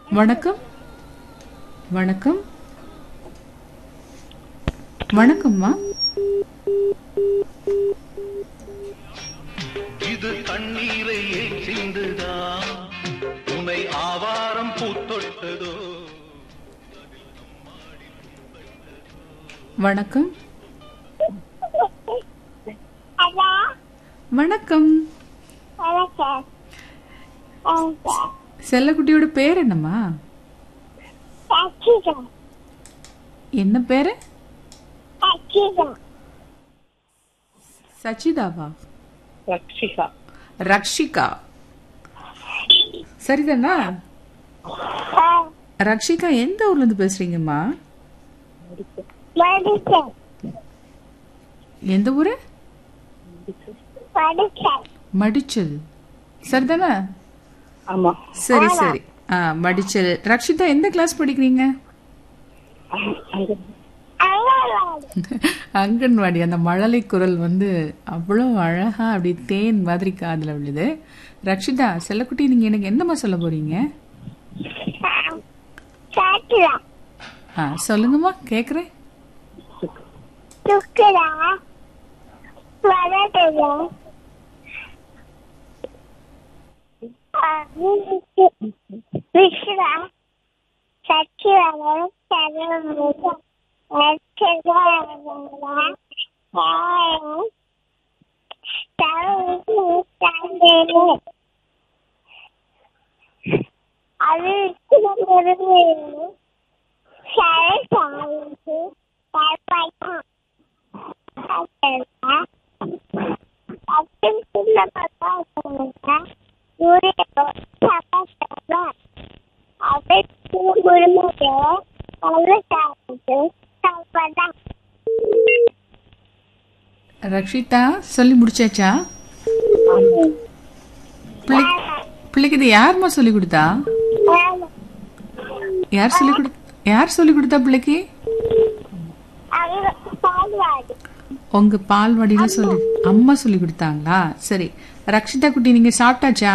வணக்கம் வணக்கம் வணக்கம்மா இது தண்ணீரை சிந்துதா உனை ஆவாரம் பூத்தொட்டதோ வணக்கம் ஹலோ வணக்கம் வணக்கம் வணக்கம் செல்லக்குட்டியோட பேர் என்னம்மா அச்சிதா என்ன பேரு அச்சிதா சச்சிதாவா ரக்ஷிகா ரக்ஷிகா சரிதானா ரக்ஷிகா எந்த ஊர்ல இருந்து பேசுறீங்கம்மா மடிச்சன் எந்த ஊரு மடிச்சன் மடிச்சல் சரிதானா ஆமா சரி சரி ஆ மடிச்சல் ரக்ஷிதா எந்த கிளாஸ் படிக்கிறீங்க அங்க- அங்க அங்கவாடி அங்கன்வாடி அந்த மழலை குரல் வந்து அவ்வளோ அழகா அப்படி தேன் மாதிரி காதுல விழுது ரக்ஷிதா செல்லக்குட்டி நீங்க எனக்கு என்னம்மா சொல்ல போறீங்க சாட்டுதா ஆ சொல்லுங்கம்மா கேக்குறேன் துக்குதா வளர்த்துதா விஷ்வா சச்சிவரம் சரமுக அது சரசாயிக்கு தரப்பாய்க்கும் ரக்ஷிதா சொல்லி முடிச்சாச்சா பிள்ளை பிள்ளைக்கு இது யாரும்மா சொல்லி கொடுத்தா யார் சொல்லி கொடு யார் சொல்லி கொடுத்தா பிள்ளைக்கு உங்க பால்வாடியில சொல்லி அம்மா சொல்லி கொடுத்தாங்களா சரி ரக்ஷிதா குட்டி நீங்க சாப்பிட்டாச்சா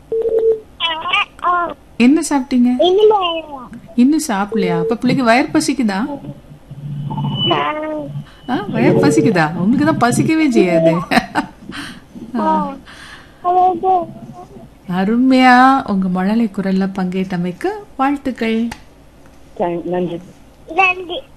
என்ன சாப்பிட்டீங்க இன்னும் சாப்பிடலையா அப்ப பிள்ளைக்கு வயிறு பசிக்குதா ஆ, வயிறு பசிக்குதா உங்களுக்கு தான் பசிக்கவே செய்யாது அருமையா உங்க மழலை குரல்ல பங்கேற்றமைக்கு வாழ்த்துக்கள் தேங்க்- நன்றி நன்றி